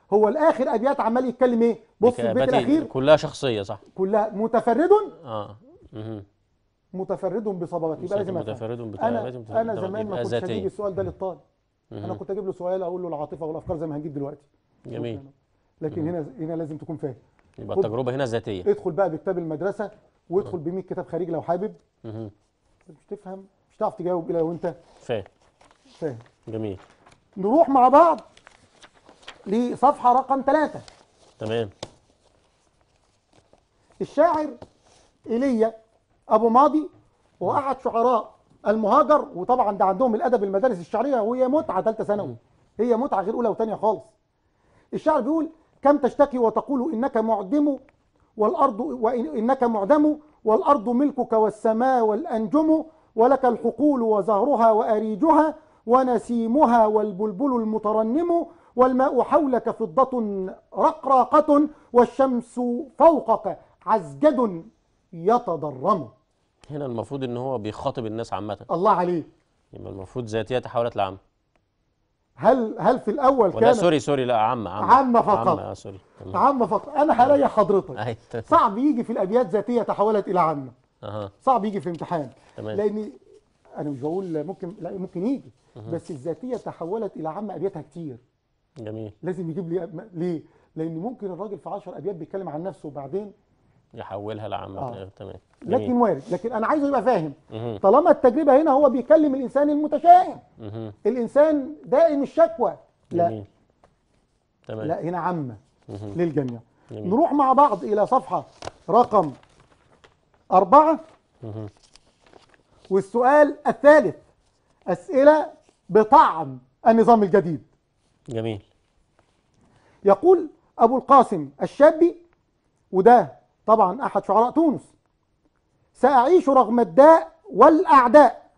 هو الاخر ابيات عمال يتكلم ايه بص في البيت بكابتي الاخير كلها شخصيه صح كلها متفرد اه مهم. متفرد بصبابته يبقى لازم أفهم. متفرد انا بكلمات متفرد انا طبعاً زمان ما يبقى كنتش ذاتية. هجيب السؤال ده للطالب انا مهم. كنت اجيب له سؤال اقول له العاطفه والافكار زي ما هنجيب دلوقتي جميل لكن هنا هنا لازم تكون فاهم يبقى خد. التجربه هنا ذاتيه ادخل بقى بكتاب المدرسه وادخل ب 100 كتاب خارجي لو حابب مهم. مش تفهم مش هتعرف تجاوب الا لو انت فاهم فاهم جميل نروح مع بعض لصفحه رقم ثلاثة تمام الشاعر ايليا ابو ماضي واحد شعراء المهاجر وطبعا ده عندهم الادب المدارس الشعريه وهي متعه ثالثه ثانوي هي متعه غير اولى وثانيه خالص الشاعر بيقول كم تشتكي وتقول انك معدم والارض وانك معدم والارض ملكك والسماء والانجم ولك الحقول وزهرها واريجها ونسيمها والبلبل المترنم والماء حولك فضة رقراقة والشمس فوقك عزجد يتضرم هنا المفروض ان هو بيخاطب الناس عامه الله عليك يبقى المفروض ذاتيه تحولت لعامه هل هل في الاول ولا كان سوري سوري لا عامه عامه عامة فقط. عامه آه سوري تمام عامة فقط انا هريح حضرتك أي، تمام. صعب يجي في الابيات ذاتيه تحولت الى عامه اها صعب يجي في امتحان تمام. لان انا مش بقول ممكن لا ممكن يجي بس الذاتيه تحولت الى عامه ابياتها كتير جميل لازم يجيب لي أب- ليه لان ممكن الراجل في 10 ابيات بيتكلم عن نفسه وبعدين يحولها لعامه آه. تمام لكن جميل وارد لكن انا عايزه يبقى فاهم مهم. طالما التجربه هنا هو بيكلم الانسان المتشائم مهم. الانسان دائم الشكوى لا جميل تمام لا هنا عامه مهم. للجميع جميل. نروح مع بعض الى صفحه رقم أربعة مهم. والسؤال الثالث أسئلة بطعم النظام الجديد جميل يقول أبو القاسم الشابي وده طبعا أحد شعراء تونس سأعيش رغم الداء والأعداء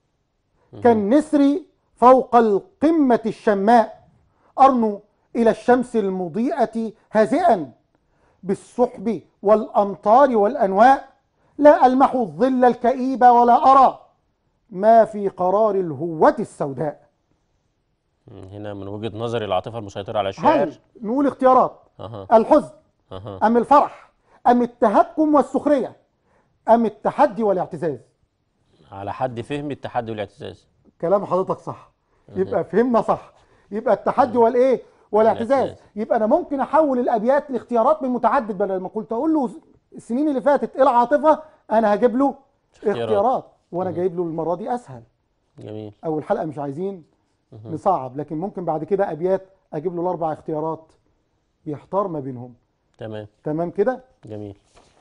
كالنسر فوق القمة الشماء أرنو إلى الشمس المضيئة هازئا بالسحب والأمطار والأنواء لا ألمح الظل الكئيب ولا أرى ما في قرار الهوة السوداء مم. هنا من وجهه نظري العاطفه المسيطره على الشاعر هل نقول اختيارات اها الحزن اها أم الفرح أم التهكم والسخرية أم التحدي والاعتزاز على حد فهم التحدي والاعتزاز كلام حضرتك صح يبقى فهمنا صح يبقى التحدي والايه والاعتزاز والاعتزاز. يبقى انا ممكن احول الابيات لاختيارات من متعدد بدل ما قلت اقول له السنين اللي فاتت ايه العاطفه انا هجيب له اختيارات. اختيارات وانا جايب له المره دي اسهل جميل اول حلقه مش عايزين نصعب لكن ممكن بعد كده ابيات اجيب له الاربع اختيارات يحتار ما بينهم تمام تمام كده جميل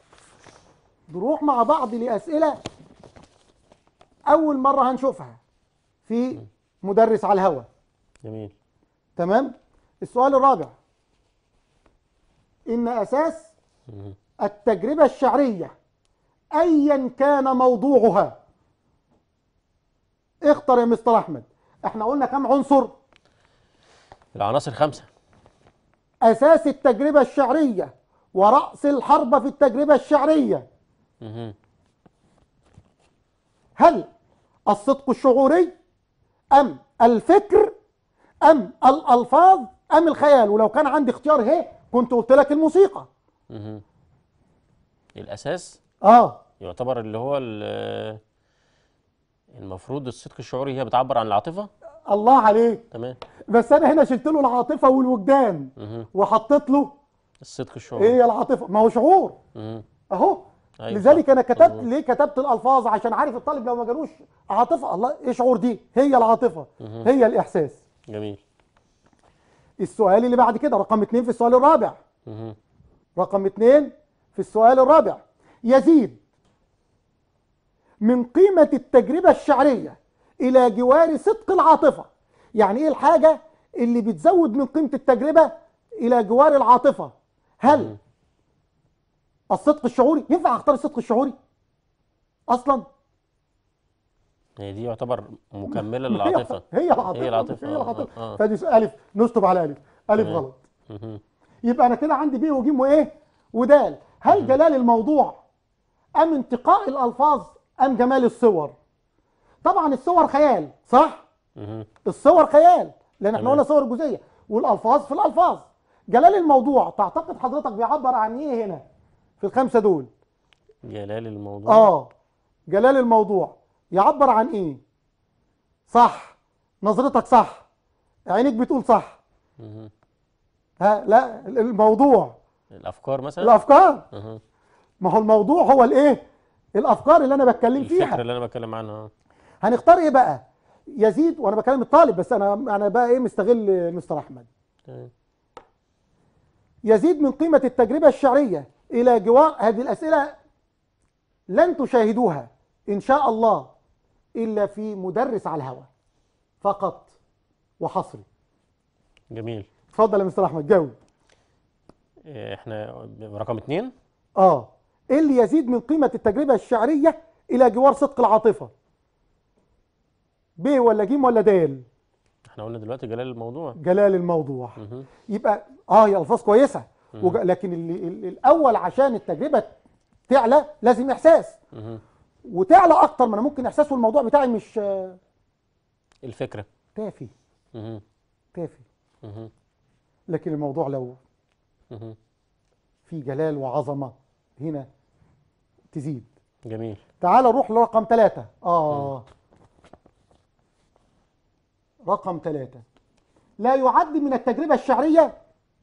نروح مع بعض لأسئلة أول مرة هنشوفها في مدرس على الهوا جميل تمام السؤال الرابع إن أساس مهم. التجربة الشعرية أيا كان موضوعها اختر يا مستر أحمد احنا قلنا كم عنصر العناصر خمسه أساس التجربة الشعرية ورأس الحربة في التجربة الشعرية مهم. هل الصدق الشعوري أم الفكر أم الألفاظ أم الخيال ولو كان عندي اختيار هي كنت قلت لك الموسيقى مهم. الاساس اه يعتبر اللي هو ال- المفروض الصدق الشعوري هي بتعبر عن العاطفه الله عليك تمام بس انا هنا شلت له العاطفه والوجدان مهم. وحطيت له الصدق الشعوري ايه العاطفه ما هو شعور مهم. اهو أيوة لذلك صح. انا كتبت مظبوط. ليه كتبت الالفاظ عشان عارف الطالب لو ما جالوش عاطفه الله ايه شعور دي هي العاطفه هي الاحساس جميل السؤال اللي بعد كده رقم اتنين في السؤال الرابع مهم. رقم اثنين في السؤال الرابع يزيد من قيمة التجربة الشعرية إلى جوار صدق العاطفة يعني إيه الحاجة اللي بتزود من قيمة التجربة إلى جوار العاطفة هل الصدق الشعوري ينفع أختار الصدق الشعوري أصلا هي دي يعتبر مكمله للعاطفه هي العاطفة هي العاطفة هي آه، العاطفة آه، آه. فدي ألف نشطب على ألف ألف تمام. غلط مهم. يبقى انا كده عندي ب وج وايه ودال هل جلال الموضوع ام انتقاء الالفاظ ام جمال الصور طبعا الصور خيال صح مهم. الصور خيال لان احنا تمام. قلنا صور جزئيه والالفاظ في الالفاظ جلال الموضوع تعتقد حضرتك بيعبر عن ايه هنا في الخمسه دول جلال الموضوع اه جلال الموضوع يعبر عن ايه صح نظرتك صح عينيك بتقول صح مهم. ها لا الموضوع الافكار مثلا الافكار مهم. ما هو الموضوع هو الايه الافكار اللي انا بتكلم الفكره فيها اللي انا بتكلم عنها هنختار ايه بقى يزيد وانا بكلم الطالب بس انا انا بقى ايه مستغل مستر احمد تمام يزيد من قيمة التجربة الشعرية إلى جوار هذه الأسئلة لن تشاهدوها إن شاء الله إلا في مدرس على الهوى فقط وحصري جميل اتفضل يا مستر أحمد جاوب إيه، احنا رقم اتنين آه إيه اللي يزيد من قيمة التجربة الشعرية إلى جوار صدق العاطفة ب ولا ج ولا د احنا قلنا دلوقتي جلال الموضوع جلال الموضوع مهم. يبقى اه هي الفاظ كويسه وج... لكن اللي ال- الاول عشان التجربه تعلى لازم احساس مهم. وتعلى اكتر ما انا ممكن احساس والموضوع بتاعي مش آه، الفكره تافه مهم. تافه مهم. لكن الموضوع لو مهم. في جلال وعظمه هنا تزيد جميل تعال نروح لرقم ثلاثة اه رقم ثلاثة لا يعد من التجربة الشعرية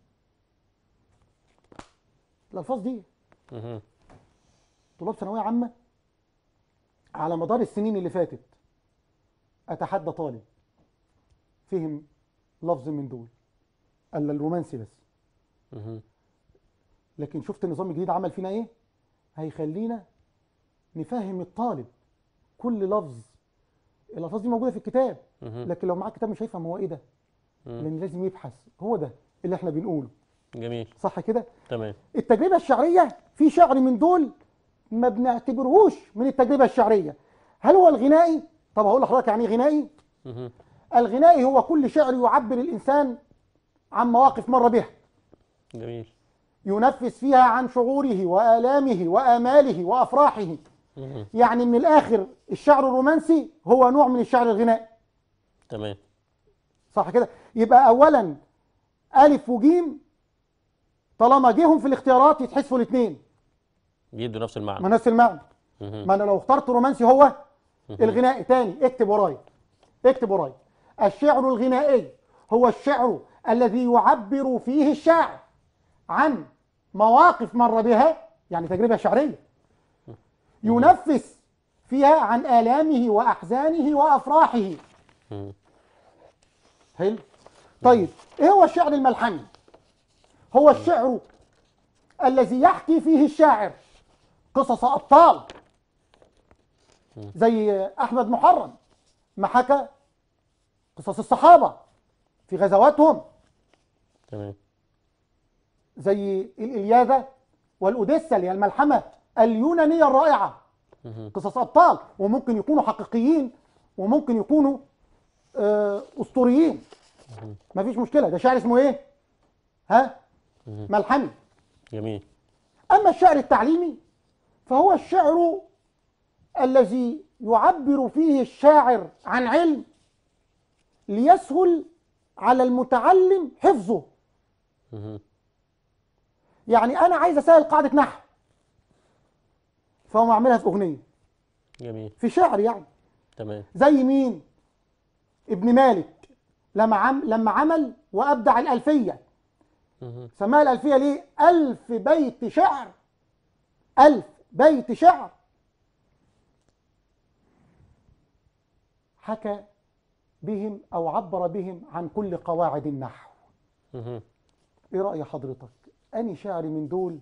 الألفاظ دي مهم. طلاب ثانوية عامة على مدار السنين اللي فاتت أتحدى طالب فهم لفظ من دول الا الرومانسي بس مهم. لكن شفت النظام الجديد عمل فينا ايه هيخلينا نفهم الطالب كل لفظ الالفاظ دي موجوده في الكتاب مهم. لكن لو معاه كتاب مش هيفهم هو ايه ده مم. لان لازم يبحث هو ده اللي احنا بنقوله جميل صح كده تمام التجربه الشعريه في شعر من دول ما بنعتبرهوش من التجربه الشعريه هل هو الغنائي طب هقول لحضرتك يعني ايه غنائي مهم. الغنائي هو كل شعر يعبر الانسان عن مواقف مر بها جميل ينفس فيها عن شعوره وآلامه وآماله وأفراحه مهم. يعني من الآخر الشعر الرومانسي هو نوع من الشعر الغنائي تمام صح كده يبقى أولا ألف وجيم طالما جيهم في الاختيارات يتحسبوا الاثنين بيدوا نفس المعنى ما نفس المعنى مهم. ما أنا لو اخترت رومانسي هو مهم. الغنائي تاني اكتب ورايا اكتب ورايا الشعر الغنائي هو الشعر الذي يعبر فيه الشاعر عن مواقف مر بها يعني تجربة شعرية ينفس فيها عن آلامه وأحزانه وأفراحه مهم. حلو طيب ايه هو الشعر الملحمي هو الشعر الذي يحكي فيه الشاعر قصص ابطال زي احمد محرم ما حكى قصص الصحابه في غزواتهم تمام زي الإلياذة والأوديسا اللي هي الملحمة اليونانية الرائعة مهم. قصص أبطال وممكن يكونوا حقيقيين وممكن يكونوا آه، أسطوريين مفيش مشكلة ده شعر اسمه إيه؟ ها؟ مهم. ملحمي جميل أما الشعر التعليمي فهو الشعر الذي يعبر فيه الشاعر عن علم ليسهل على المتعلم حفظه مهم. يعني أنا عايز أسهل قاعدة نحو فهو أعملها في أغنية جميل في شعر يعني تمام زي مين؟ ابن مالك لما عم لما عمل وأبدع الألفية مهم. سماها الألفية ليه؟ ألف بيت شعر ألف بيت شعر حكى بهم أو عبر بهم عن كل قواعد النحو مهم. إيه رأي حضرتك؟ أني شعر من دول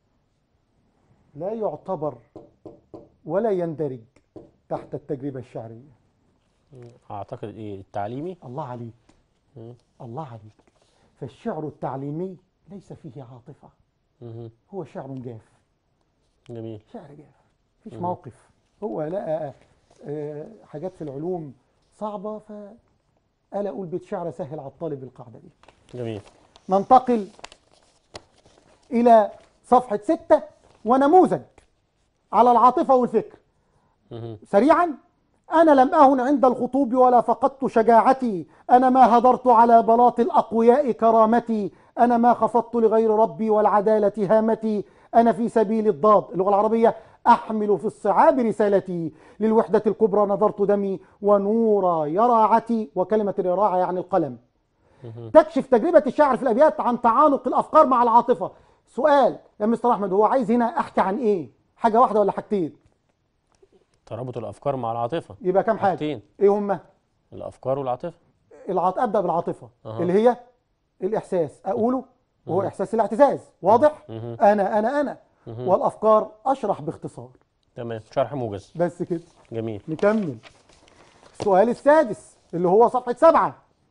لا يعتبر ولا يندرج تحت التجربة الشعرية اعتقد ايه التعليمي الله عليك مم. الله عليك فالشعر التعليمي ليس فيه عاطفة مهم. هو شعر جاف جميل شعر جاف مفيش موقف هو لقى آه، حاجات في العلوم صعبة فقال أقول بيت شعر سهل على الطالب القاعدة دي جميل ننتقل إلى صفحة ستة ونموذج على العاطفة والفكر مهم. سريعا أنا لم أهن عند الخطوب ولا فقدت شجاعتي أنا ما هدرت على بلاط الأقوياء كرامتي أنا ما خفضت لغير ربي والعدالة هامتي أنا في سبيل الضاد اللغة العربية أحمل في الصعاب رسالتي للوحدة الكبرى نظرت دمي ونور يراعتي وكلمة اليراعة يعني القلم تكشف تجربة الشاعر في الأبيات عن تعانق الأفكار مع العاطفة سؤال يا مستر أحمد هو عايز هنا أحكي عن إيه حاجة واحدة ولا حاجتين ترابط الافكار مع العاطفه يبقى كام حاجة حاجتين إيه هما الافكار والعاطفه العاط... ابدا بالعاطفه أها. اللي هي الاحساس اقوله وهو احساس الاعتزاز واضح مهم. انا انا انا والافكار اشرح باختصار تمام شرح موجز بس كده جميل نكمل السؤال السادس اللي هو صفحه سبعة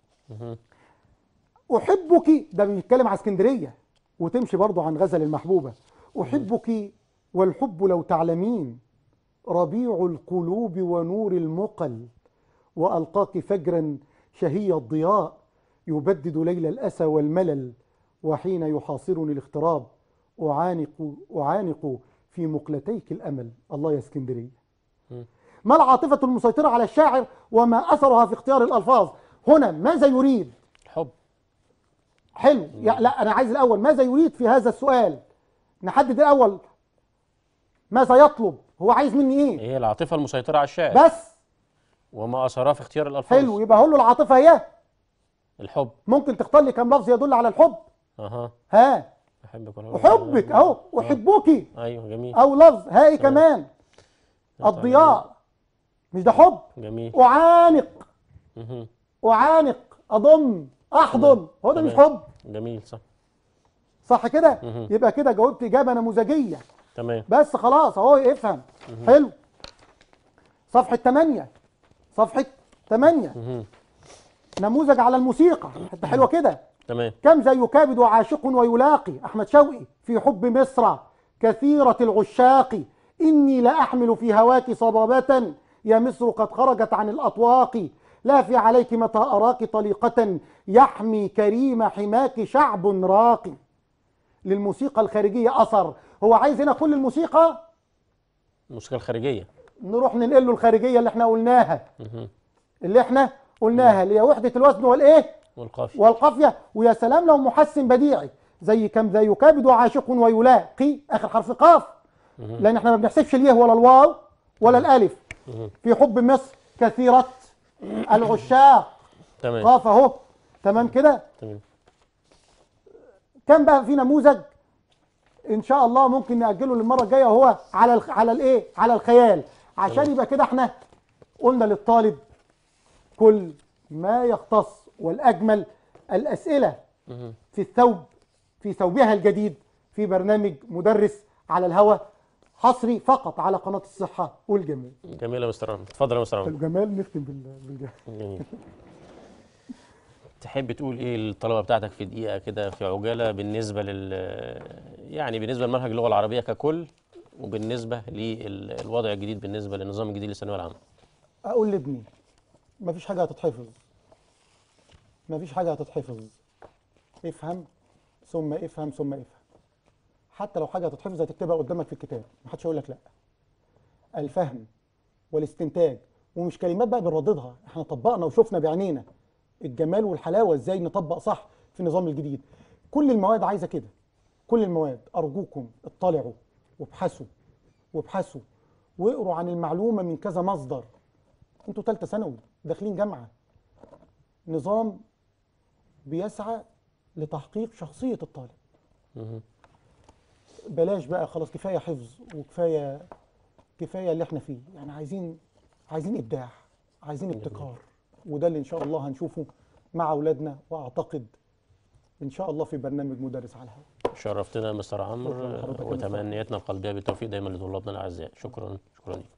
احبك ده بيتكلم على اسكندريه وتمشي برضو عن غزل المحبوبه احبك والحب لو تعلمين ربيع القلوب ونور المقل والقاك فجرا شهي الضياء يبدد ليل الاسى والملل وحين يحاصرني الاغتراب اعانق اعانق في مقلتيك الامل الله يا اسكندريه ما العاطفه المسيطره على الشاعر وما اثرها في اختيار الالفاظ هنا ماذا يريد الحب حلو يا لا انا عايز الاول ماذا يريد في هذا السؤال نحدد الاول ماذا يطلب هو عايز مني ايه هي العاطفه المسيطره على الشاعر بس وما اثرها في اختيار الالفاظ حلو يبقى هقول له العاطفه هي الحب ممكن تختار لي كم لفظ يدل على الحب اها ها احبك ولا احبك اهو احبك ايوه جميل او لفظ هاي كمان الضياء مش ده حب جميل اعانق مهم. اعانق اضم احضن هو ده مش تمام. حب جميل صح صح كده مهم. يبقى كده جاوبت اجابه نموذجيه تمام بس خلاص اهو افهم حلو صفحة 8 صفحة 8 مهم. نموذج على الموسيقى حتى حلوة كده تمام كم ذا يكابد عاشق ويلاقي أحمد شوقي في حب مصر كثيرة العشاق إني لأحمل في هواك صبابة يا مصر قد خرجت عن الأطواق لا في عليك متى أراك طليقة يحمي كريم حماك شعب راقي للموسيقى الخارجية أثر هو عايز هنا كل الموسيقى الموسيقى الخارجيه نروح ننقل له الخارجيه اللي احنا قلناها مهم. اللي احنا قلناها اللي هي وحده الوزن والايه والقافيه والقافيه ويا سلام لو محسن بديعي زي كم ذا يكابد عاشق ويلاقي اخر حرف قاف لان احنا ما بنحسبش اليه ولا الواو ولا الالف في حب مصر كثيره العشاق تمام قاف اهو تمام كده تمام كان بقى في نموذج ان شاء الله ممكن ناجله للمره الجايه وهو على الخ... على الايه على الخيال عشان يبقى كده احنا قلنا للطالب كل ما يختص والاجمل الاسئله مهم. في الثوب في ثوبها الجديد في برنامج مدرس على الهوى حصري فقط على قناه الصحه والجمال جميل يا مستر احمد اتفضل يا مستر احمد الجمال نختم بال- بالجمال جميل تحب تقول ايه للطلبه بتاعتك في دقيقه كده في عجاله بالنسبه لل يعني بالنسبه لمنهج اللغه العربيه ككل وبالنسبه للوضع الجديد بالنسبه للنظام الجديد للثانويه العامه اقول لابني مفيش حاجه هتتحفظ مفيش حاجه هتتحفظ افهم ثم افهم ثم افهم حتى لو حاجه هتتحفظ هتكتبها قدامك في الكتاب محدش هيقول لك لا الفهم والاستنتاج ومش كلمات بقى بنرددها احنا طبقنا وشفنا بعينينا الجمال والحلاوه ازاي نطبق صح في النظام الجديد كل المواد عايزه كده كل المواد ارجوكم اطلعوا وابحثوا وابحثوا واقروا عن المعلومه من كذا مصدر انتوا ثالثه ثانوي داخلين جامعه نظام بيسعى لتحقيق شخصيه الطالب مهم. بلاش بقى خلاص كفايه حفظ وكفايه كفايه اللي احنا فيه يعني عايزين عايزين ابداع عايزين ابتكار وده اللي ان شاء الله هنشوفه مع اولادنا واعتقد ان شاء الله في برنامج مدرس على الهواء شرفتنا يا مستر عمرو شكراً لحضرتك يا مستر. وتمنياتنا القلبيه بالتوفيق دايما لطلابنا الاعزاء شكرا شكرا لك